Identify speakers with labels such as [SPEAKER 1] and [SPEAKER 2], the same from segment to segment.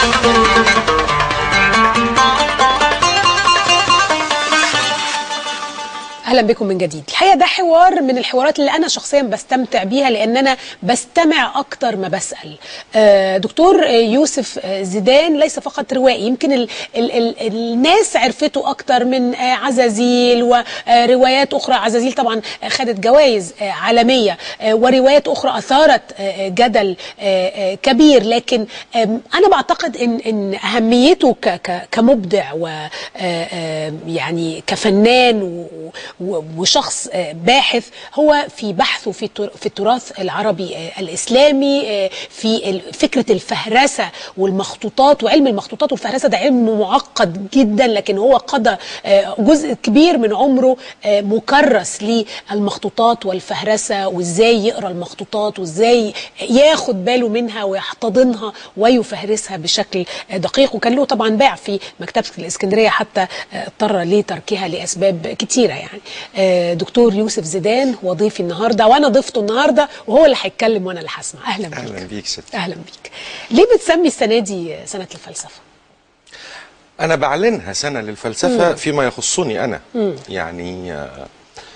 [SPEAKER 1] اهلا بكم من جديد الحقيقه ده حوار من الحوارات اللي انا شخصيا بستمتع بيها لان انا بستمع اكتر ما بسال آه، دكتور آه، يوسف آه، زيدان ليس فقط روائي يمكن ال ال ال الناس عرفته اكتر من آه، عزازيل وروايات اخرى عزازيل طبعا آه، خدت جوائز آه، عالميه آه، وروايات اخرى اثارت آه، جدل آه، آه، كبير لكن آم، انا بعتقد ان ان اهميته ك- ك- كمبدع و آه، آه، يعني كفنان و- و- وشخص آه، باحث هو في بحثه في التر- في التراث العربي آه، الاسلامي آه، في ال- فكره الفهرسه والمخطوطات وعلم المخطوطات والفهرسه ده علم معقد جدا لكن هو قضى آه، جزء كبير من عمره آه، مكرس للمخطوطات والفهرسه وازاي يقرا المخطوطات وازاي ياخد باله منها ويحتضنها ويفهرسها بشكل آه، دقيق وكان له طبعا باع في مكتبه الاسكندريه حتى آه، اضطر لتركها لاسباب كتيره يعني آه، دكتور يوسف زيدان هو ضيفي النهارده وانا ضيفته النهارده وهو اللي هيتكلم وانا اللي هسمع اهلا بيك
[SPEAKER 2] اهلا بيك ست
[SPEAKER 1] اهلا بيك ليه بتسمي السنه دي سنه الفلسفه
[SPEAKER 2] انا بعلنها سنه للفلسفه فيما يخصني انا يعني آه،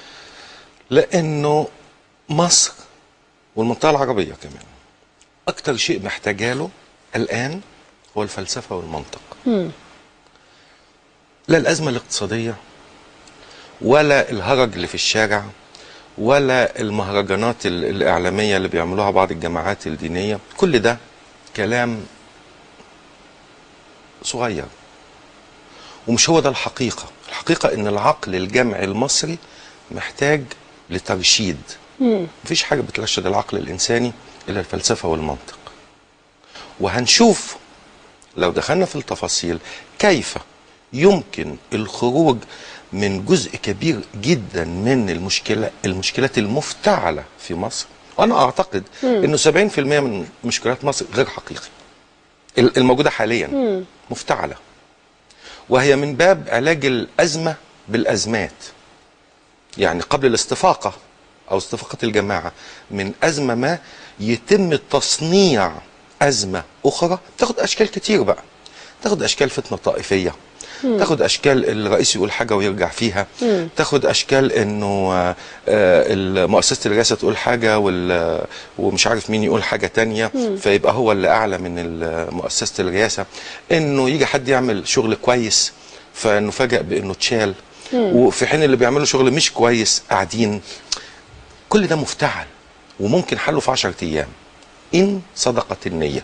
[SPEAKER 2] لانه مصر والمنطقه العربيه كمان اكتر شيء محتاجه له الان هو الفلسفه والمنطق لا الازمه الاقتصاديه ولا الهرج اللي في الشارع ولا المهرجانات ال- الاعلاميه اللي بيعملوها بعض الجماعات الدينيه كل ده كلام صغير ومش هو ده الحقيقة الحقيقة ان العقل الجمعي المصري محتاج لترشيد مفيش حاجة بترشد العقل الإنساني إلا الفلسفة والمنطق وهنشوف لو دخلنا في التفاصيل كيف يمكن الخروج من جزء كبير جدا من المشكلة المشكلات المفتعلة في مصر وأنا أعتقد أنه 70% من مشكلات مصر غير حقيقي ال- الموجودة حاليا مفتعلة وهي من باب علاج الأزمة بالأزمات يعني قبل الاستفاقة أو استفاقة الجماعة من أزمة ما يتم تصنيع أزمة أخرى تاخد أشكال كتير بقى تاخد أشكال فتنة طائفية تاخد اشكال الرئيس يقول حاجه ويرجع فيها تاخد اشكال انه آه، آه، مؤسسه الرئاسه تقول حاجه وال- ومش عارف مين يقول حاجه تانية فيبقى هو اللي اعلى من ال- مؤسسه الرئاسه انه يجي حد يعمل شغل كويس فنفاجئ بانه اتشال وفي حين اللي بيعملوا شغل مش كويس قاعدين كل ده مفتعل وممكن حله في 10 ايام ان صدقت النيه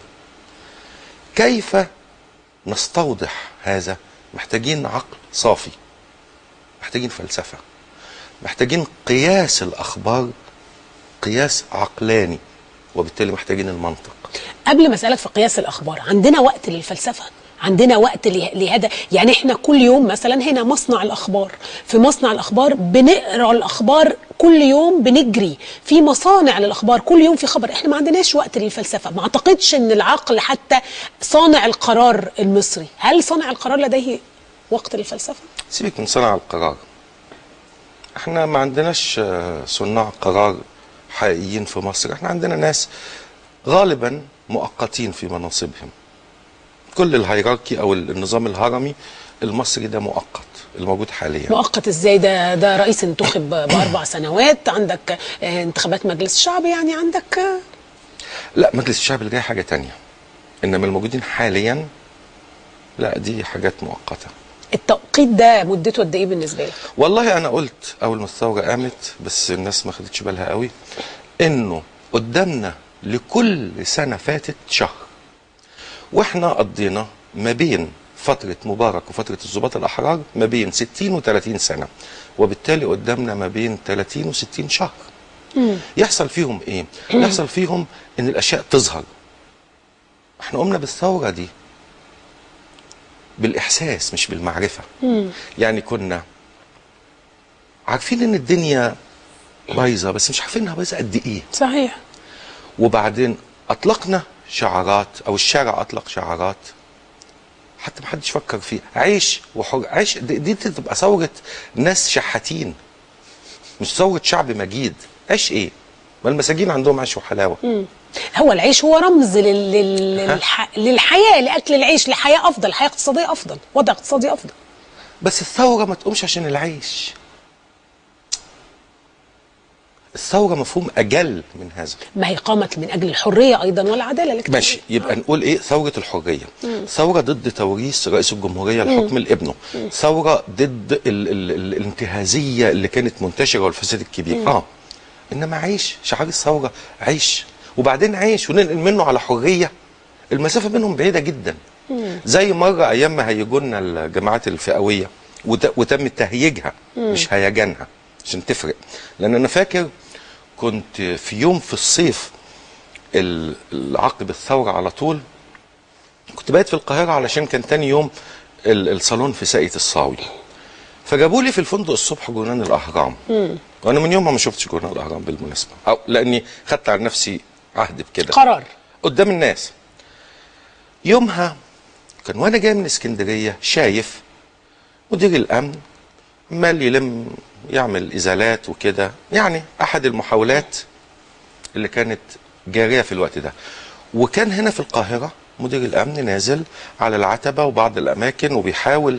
[SPEAKER 2] كيف نستوضح هذا محتاجين عقل صافي محتاجين فلسفة محتاجين قياس الأخبار قياس عقلاني وبالتالي محتاجين المنطق
[SPEAKER 1] قبل ما اسالك في قياس الاخبار عندنا وقت للفلسفه عندنا وقت له- لهذا يعني احنا كل يوم مثلا هنا مصنع الاخبار في مصنع الاخبار بنقرا الاخبار كل يوم بنجري في مصانع للاخبار كل يوم في خبر احنا ما عندناش وقت للفلسفه ما اعتقدش ان العقل حتى صانع القرار المصري هل صانع القرار لديه وقت للفلسفه
[SPEAKER 2] سيبك من صنع القرار احنا ما عندناش آه، صناع قرار حقيقيين في مصر احنا عندنا ناس غالبا مؤقتين في مناصبهم كل الهيراركي او النظام الهرمي المصري ده مؤقت الموجود حاليا
[SPEAKER 1] مؤقت ازاي ده ده رئيس انتخب باربع سنوات عندك آه، انتخابات مجلس الشعب يعني عندك آه،
[SPEAKER 2] لا مجلس الشعب اللي جاي حاجه تانية انما الموجودين حاليا لا دي حاجات مؤقته
[SPEAKER 1] التوقيت ده مدته قد ايه بالنسبه لك؟
[SPEAKER 2] والله انا قلت اول ما الثوره قامت بس الناس ما خدتش بالها قوي انه قدامنا لكل سنه فاتت شهر واحنا قضينا ما بين فتره مبارك وفتره الضباط الاحرار ما بين 60 و30 سنه وبالتالي قدامنا ما بين 30 و60 شهر يحصل فيهم ايه يحصل فيهم ان الاشياء تظهر احنا قمنا بالثوره دي بالاحساس مش بالمعرفه يعني كنا عارفين ان الدنيا بايظه بس مش عارفين انها بايظه قد ايه
[SPEAKER 1] صحيح
[SPEAKER 2] وبعدين اطلقنا شعارات او الشارع اطلق شعارات حتى ما حدش فكر فيها عيش وحر عيش دي, دي تبقى ثوره ناس شحاتين مش ثوره شعب مجيد عيش ايه ما المساجين عندهم عيش وحلاوه
[SPEAKER 1] هو العيش هو رمز لل... لل... للح... للحياه لاكل العيش لحياه افضل حياه اقتصاديه افضل وضع اقتصادي افضل
[SPEAKER 2] بس الثوره ما تقومش عشان العيش الثوره مفهوم اجل من هذا
[SPEAKER 1] ما هي قامت من اجل الحريه ايضا والعداله الاجتماعيه
[SPEAKER 2] ماشي يبقى نقول ايه ثوره الحريه ثوره ضد توريث رئيس الجمهوريه الحكم لابنه ثوره ضد ال ال ال الانتهازيه اللي كانت منتشره والفساد الكبير اه انما عيش شعار الثوره عيش وبعدين عيش وننقل منه على حريه المسافه بينهم بعيده جدا زي مره ايام ما هيجوا لنا الجماعات الفئويه وت- وتم تهييجها مش هيجانها عشان تفرق لان انا فاكر كنت في يوم في الصيف ال- العقب الثوره على طول كنت بايت في القاهره علشان كان تاني يوم ال- الصالون في ساقية الصاوي فجابوا لي في الفندق الصبح جورنان الاهرام وانا من يومها ما شفتش جورنان الاهرام بالمناسبه أو لاني خدت على نفسي عهد بكده
[SPEAKER 1] قرار
[SPEAKER 2] قدام الناس يومها كان وانا جاي من اسكندريه شايف مدير الامن عمال يلم يعمل ازالات وكده يعني احد المحاولات اللي كانت جاريه في الوقت ده وكان هنا في القاهره مدير الامن نازل على العتبه وبعض الاماكن وبيحاول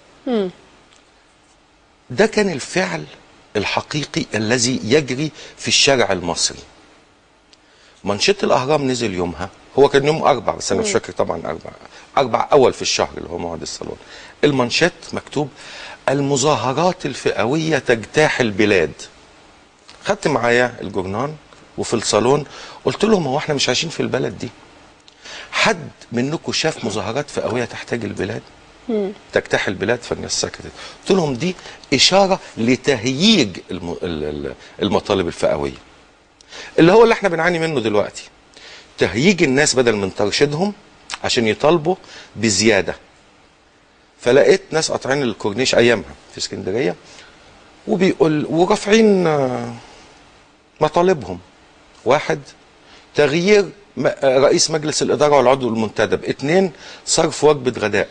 [SPEAKER 2] ده كان الفعل الحقيقي الذي يجري في الشارع المصري منشط الاهرام نزل يومها هو كان يوم اربع بس انا مش فاكر طبعا اربع اربع اول في الشهر اللي هو موعد الصالون المنشط مكتوب المظاهرات الفئويه تجتاح البلاد خدت معايا الجورنان وفي الصالون قلت لهم هو احنا مش عايشين في البلد دي حد منكم شاف مظاهرات فئويه تحتاج البلاد تجتاح البلاد فالناس سكتت قلت لهم دي اشاره لتهييج الم- ال- ال- المطالب الفئويه اللي هو اللي احنا بنعاني منه دلوقتي تهييج الناس بدل من ترشيدهم عشان يطالبوا بزياده فلقيت ناس قاطعين الكورنيش ايامها في اسكندريه وبيقول ورافعين آه، مطالبهم واحد تغيير م- آه، رئيس مجلس الاداره والعضو المنتدب اثنين صرف وجبه غداء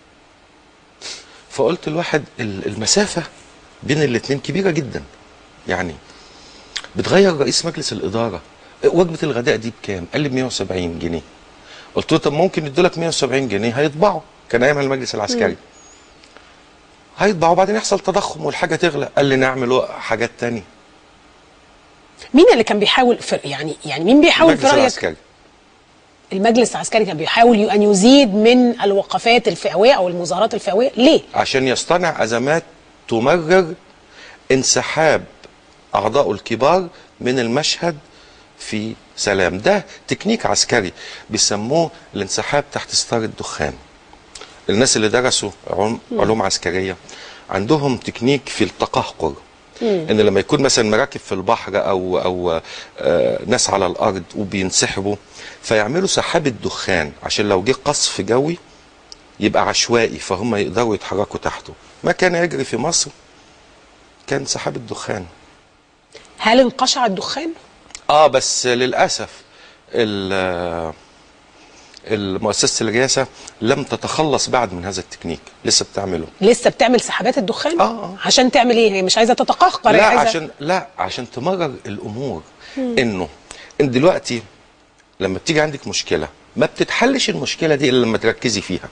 [SPEAKER 2] فقلت الواحد ال- المسافه بين الاثنين كبيره جدا يعني بتغير رئيس مجلس الاداره وجبه الغداء دي بكام؟ قال لي ب 170 جنيه قلت له طب ممكن يدوا لك 170 جنيه هيطبعوا كان ايامها المجلس العسكري هيطبعوا وبعدين يحصل تضخم والحاجه تغلى قال لي نعمل حاجات تانية
[SPEAKER 1] مين اللي كان بيحاول في يعني يعني مين بيحاول في
[SPEAKER 2] المجلس
[SPEAKER 1] رايك
[SPEAKER 2] العسكري
[SPEAKER 1] المجلس العسكري كان بيحاول ي- ان يزيد من الوقفات الفئويه او المظاهرات الفئويه ليه
[SPEAKER 2] عشان يصطنع ازمات تمرر انسحاب اعضائه الكبار من المشهد في سلام ده تكنيك عسكري بيسموه الانسحاب تحت ستار الدخان الناس اللي درسوا علوم, علوم عسكريه عندهم تكنيك في التقهقر ان لما يكون مثلا مراكب في البحر او او آه ناس على الارض وبينسحبوا فيعملوا سحابه دخان عشان لو جه قصف جوي يبقى عشوائي فهم يقدروا يتحركوا تحته ما كان يجري في مصر كان سحاب الدخان
[SPEAKER 1] هل انقشع الدخان
[SPEAKER 2] اه بس للاسف ال- المؤسسه الرئاسه لم تتخلص بعد من هذا التكنيك لسه بتعمله
[SPEAKER 1] لسه بتعمل سحابات الدخان
[SPEAKER 2] آه، آه.
[SPEAKER 1] عشان تعمل ايه هي مش عايزه تتقهقر هي
[SPEAKER 2] لا
[SPEAKER 1] عايزه
[SPEAKER 2] عشان لا عشان تمرر الامور انه ان دلوقتي لما بتيجي عندك مشكله ما بتتحلش المشكله دي الا لما تركزي فيها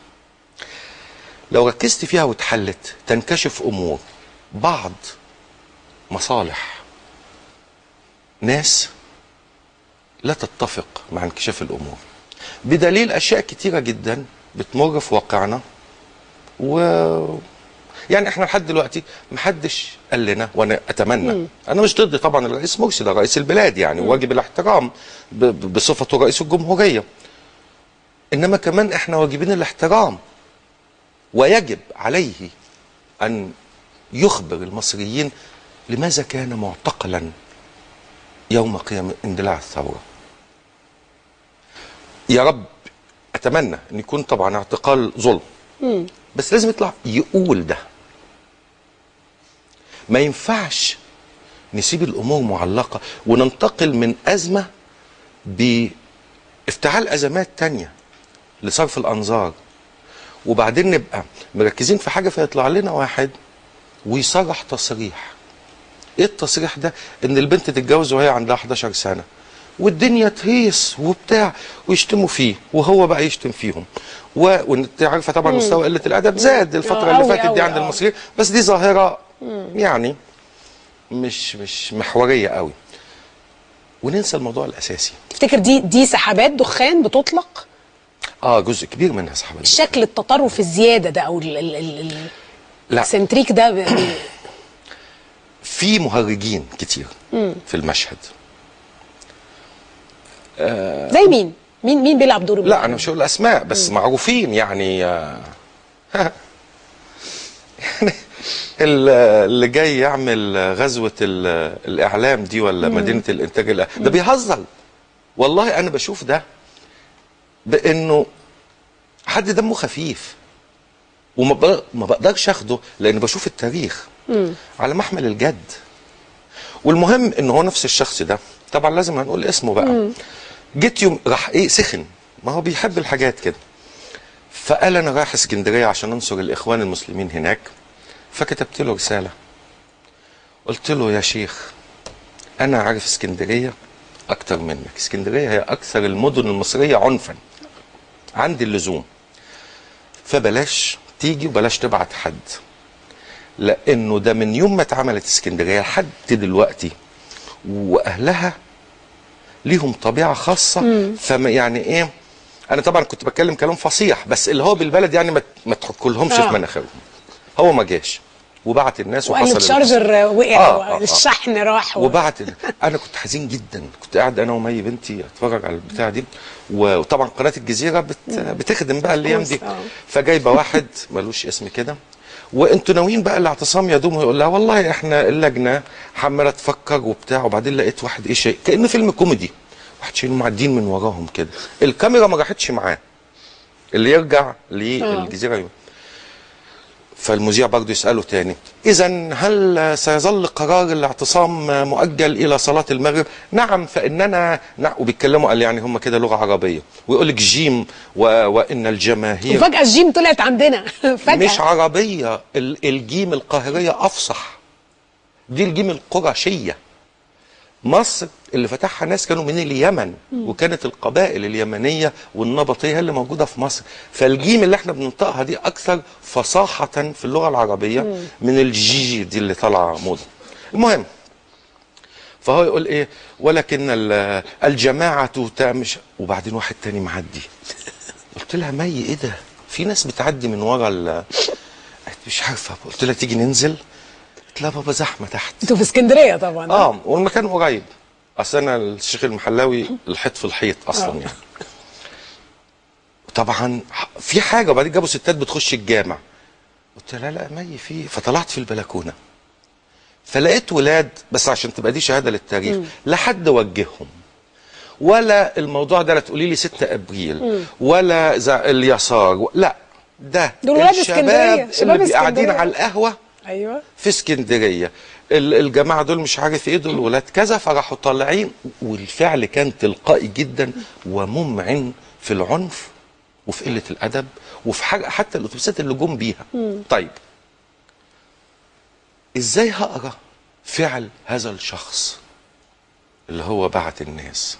[SPEAKER 2] لو ركزت فيها واتحلت تنكشف امور بعض مصالح ناس لا تتفق مع انكشاف الامور بدليل اشياء كتيره جدا بتمر في واقعنا و يعني احنا لحد دلوقتي محدش قال لنا وانا اتمنى مم. انا مش ضد طبعا الرئيس مرسي ده رئيس البلاد يعني واجب الاحترام ب- ب- بصفته رئيس الجمهوريه انما كمان احنا واجبين الاحترام ويجب عليه ان يخبر المصريين لماذا كان معتقلا يوم قيام اندلاع الثوره يا رب اتمنى ان يكون طبعا اعتقال ظلم بس لازم يطلع يقول ده ما ينفعش نسيب الامور معلقه وننتقل من ازمه بافتعال ازمات تانية لصرف الانظار وبعدين نبقى مركزين في حاجه فيطلع لنا واحد ويصرح تصريح ايه التصريح ده ان البنت تتجوز وهي عندها 11 سنه والدنيا تهيص وبتاع ويشتموا فيه وهو بقى يشتم فيهم و... وانت عارفه طبعا مستوى قله الادب زاد الفتره
[SPEAKER 1] آه،
[SPEAKER 2] اللي
[SPEAKER 1] أوي
[SPEAKER 2] فاتت
[SPEAKER 1] أوي،
[SPEAKER 2] دي عند
[SPEAKER 1] آه.
[SPEAKER 2] المصريين بس دي ظاهره يعني مش مش محوريه قوي وننسى الموضوع الاساسي
[SPEAKER 1] تفتكر دي دي سحابات دخان بتطلق
[SPEAKER 2] اه جزء كبير منها سحبت
[SPEAKER 1] شكل التطرف الزياده ده او ال ال ال
[SPEAKER 2] لا
[SPEAKER 1] السنتريك ده ب-
[SPEAKER 2] في مهرجين كتير في المشهد
[SPEAKER 1] زي مين مين مين بيلعب دور
[SPEAKER 2] لا انا مش هقول اسماء بس معروفين يعني آه، يعني ال- اللي جاي يعمل غزوه ال- الاعلام دي ولا مدينه الانتاج الإعلامي، ده بيهزر والله انا بشوف ده بانه حد دمه خفيف وما بق- ما بقدرش اخده لان بشوف التاريخ على محمل الجد والمهم ان هو نفس الشخص ده طبعا لازم هنقول اسمه بقى جيت يوم راح ايه سخن ما هو بيحب الحاجات كده فقال انا رايح اسكندريه عشان انصر الاخوان المسلمين هناك فكتبت له رساله قلت له يا شيخ انا عارف اسكندريه اكتر منك اسكندريه هي اكثر المدن المصريه عنفا عندي اللزوم فبلاش تيجي وبلاش تبعت حد لانه ده من يوم ما اتعملت اسكندريه لحد دلوقتي واهلها ليهم طبيعه خاصه فما يعني ايه انا طبعا كنت بتكلم كلام فصيح بس اللي هو بالبلد يعني ما ما تحكلهمش
[SPEAKER 1] آه.
[SPEAKER 2] في مناخيرهم هو ما جاش وبعت الناس
[SPEAKER 1] وقال
[SPEAKER 2] وحصل
[SPEAKER 1] التشارجر وقع
[SPEAKER 2] آه، آه، آه.
[SPEAKER 1] الشحن راح و-
[SPEAKER 2] وبعت انا كنت حزين جدا كنت قاعد انا ومي بنتي اتفرج على البتاع دي وطبعا قناه الجزيره بت... بتخدم بقى الايام دي
[SPEAKER 1] course، آه.
[SPEAKER 2] فجايبه واحد ملوش اسم كده وانتوا ناويين بقى الاعتصام يدوم يقول لها والله احنا اللجنه عماله تفكر وبتاع وبعدين لقيت واحد ايه شيء كانه فيلم كوميدي واحد شايلين معدين من وراهم كده الكاميرا ما راحتش معاه اللي يرجع للجزيره يوم فالمذيع برضه يسأله تاني إذا هل سيظل قرار الاعتصام مؤجل إلى صلاة المغرب؟ نعم فإننا نعم وبيتكلموا قال يعني هم كده لغة عربية ويقول لك جيم و... وإن الجماهير
[SPEAKER 1] وفجاه الجيم طلعت عندنا فجاه
[SPEAKER 2] مش عربية ال- الجيم القاهرية أفصح دي الجيم القرشية مصر اللي فتحها ناس كانوا من اليمن وكانت القبائل اليمنية والنبطية هي اللي موجودة في مصر فالجيم اللي احنا بننطقها دي أكثر فصاحة في اللغة العربية من الجي دي اللي طالعة موضة المهم فهو يقول ايه ولكن ال- الجماعة مش وبعدين واحد تاني معدي قلت لها مي ايه ده في ناس بتعدي من ورا ال قالت مش عارفه قلت لها تيجي ننزل قلت لها بابا زحمه تحت
[SPEAKER 1] انتوا في اسكندريه طبعا
[SPEAKER 2] اه والمكان قريب اصل انا الشيخ المحلاوي الحيط في الحيط اصلا
[SPEAKER 1] آه.
[SPEAKER 2] يعني طبعا في حاجه وبعدين جابوا ستات بتخش الجامع قلت لها لا مي في فطلعت في البلكونه فلقيت ولاد بس عشان تبقى دي شهاده للتاريخ لا حد وجههم ولا الموضوع ده لا تقولي لي 6 ابريل ولا ز- اليسار و- لا ده
[SPEAKER 1] دول ولاد
[SPEAKER 2] الشباب
[SPEAKER 1] اسكندرية، شباب
[SPEAKER 2] اللي قاعدين
[SPEAKER 1] اسكندرية.
[SPEAKER 2] على القهوه
[SPEAKER 1] ايوه
[SPEAKER 2] في اسكندريه ال- الجماعه دول مش عارف ايه دول ولاد كذا فراحوا طالعين والفعل كان تلقائي جدا وممعن في العنف وفي قله الادب وفي حاجه حتى الاتوبيسات اللي جم بيها طيب ازاي هقرا فعل هذا الشخص اللي هو بعت الناس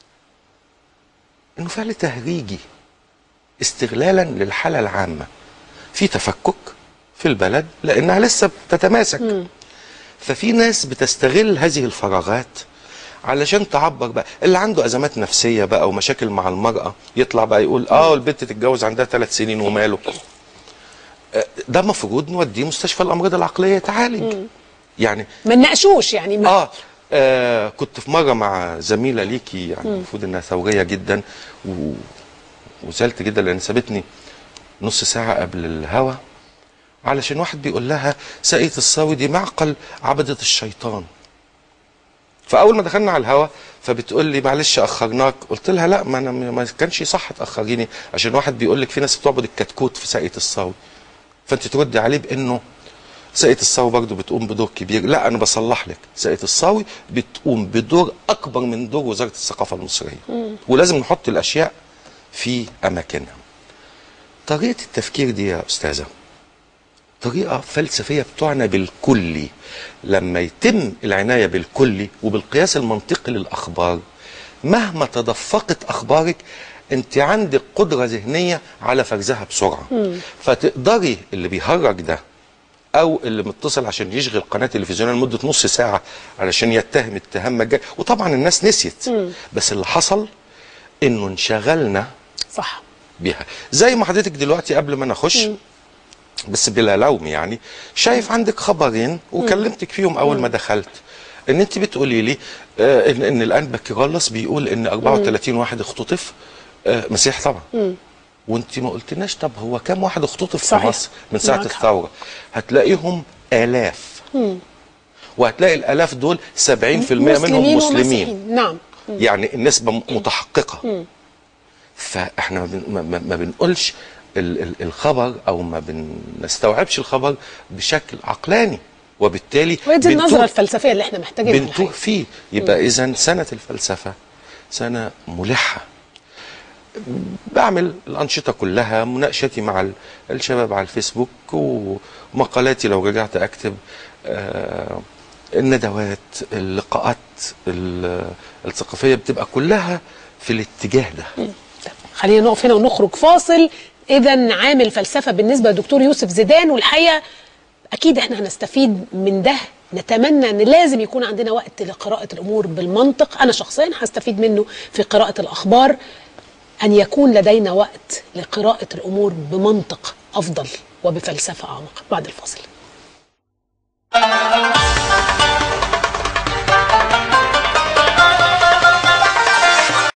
[SPEAKER 2] انه فعل تهريجي استغلالا للحاله العامه في تفكك في البلد لانها لسه بتتماسك ففي ناس بتستغل هذه الفراغات علشان تعبر بقى اللي عنده ازمات نفسيه بقى ومشاكل مع المراه يطلع بقى يقول اه البنت تتجوز عندها ثلاث سنين وماله آه، ده المفروض نوديه مستشفى الامراض العقليه يتعالج يعني
[SPEAKER 1] ما نناقشوش يعني ما
[SPEAKER 2] آه, اه كنت في مره مع زميله ليكي يعني المفروض انها ثوريه جدا و... وزعلت جدا لان سابتني نص ساعه قبل الهوا علشان واحد بيقول لها ساقية الصاوي دي معقل عبدة الشيطان فاول ما دخلنا على الهوا فبتقول لي معلش اخرناك قلت لها لا ما انا ما كانش صح تاخريني عشان واحد بيقول لك في ناس بتعبد الكتكوت في ساقية الصاوي فانت تردي عليه بانه ساقية الصاوي برضه بتقوم بدور كبير لا انا بصلح لك ساقية الصاوي بتقوم بدور اكبر من دور وزاره الثقافه المصريه ولازم نحط الاشياء في اماكنها طريقه التفكير دي يا استاذه طريقه فلسفيه بتعنى بالكلي لما يتم العنايه بالكلي وبالقياس المنطقي للاخبار مهما تدفقت اخبارك انت عندك قدره ذهنيه على فرزها بسرعه فتقدري اللي بيهرج ده او اللي متصل عشان يشغل قناه تلفزيونيه لمده نص ساعه علشان يتهم اتهام مجاني وطبعا الناس نسيت بس اللي حصل انه انشغلنا
[SPEAKER 1] صح
[SPEAKER 2] بيها زي ما حضرتك دلوقتي قبل ما نخش بس بلا لوم يعني شايف عندك خبرين وكلمتك فيهم اول ما دخلت ان انت بتقولي لي آه ان, إن الان بكيرلس بيقول ان 34 واحد اختطف آه مسيح طبعا وانت ما قلتلناش طب هو كام واحد اختطف في
[SPEAKER 1] صحيح.
[SPEAKER 2] مصر من ساعه
[SPEAKER 1] معاك حق.
[SPEAKER 2] الثوره هتلاقيهم الاف وهتلاقي الالاف دول 70% منهم مسلمين
[SPEAKER 1] ومسيحيين. نعم
[SPEAKER 2] يعني النسبة م- متحققة فاحنا ما, بن ما, ما- ما بنقولش ال ال الخبر او ما بنستوعبش الخبر بشكل عقلاني وبالتالي
[SPEAKER 1] وهي دي النظره
[SPEAKER 2] بنتوه-
[SPEAKER 1] الفلسفيه اللي احنا محتاجينها
[SPEAKER 2] بنتوه
[SPEAKER 1] الحقيقة.
[SPEAKER 2] فيه يبقى اذا سنة الفلسفة سنة ملحة بعمل الأنشطة كلها مناقشتي مع ال- الشباب على الفيسبوك ومقالاتي لو رجعت أكتب آه، الندوات اللقاءات ال- الثقافية بتبقى كلها في الاتجاه ده
[SPEAKER 1] طب خلينا نقف هنا ونخرج فاصل اذا عامل فلسفه بالنسبه لدكتور يوسف زيدان والحقيقه اكيد احنا هنستفيد من ده نتمنى ان لازم يكون عندنا وقت لقراءه الامور بالمنطق انا شخصيا هستفيد منه في قراءه الاخبار ان يكون لدينا وقت لقراءه الامور بمنطق افضل وبفلسفه اعمق بعد الفاصل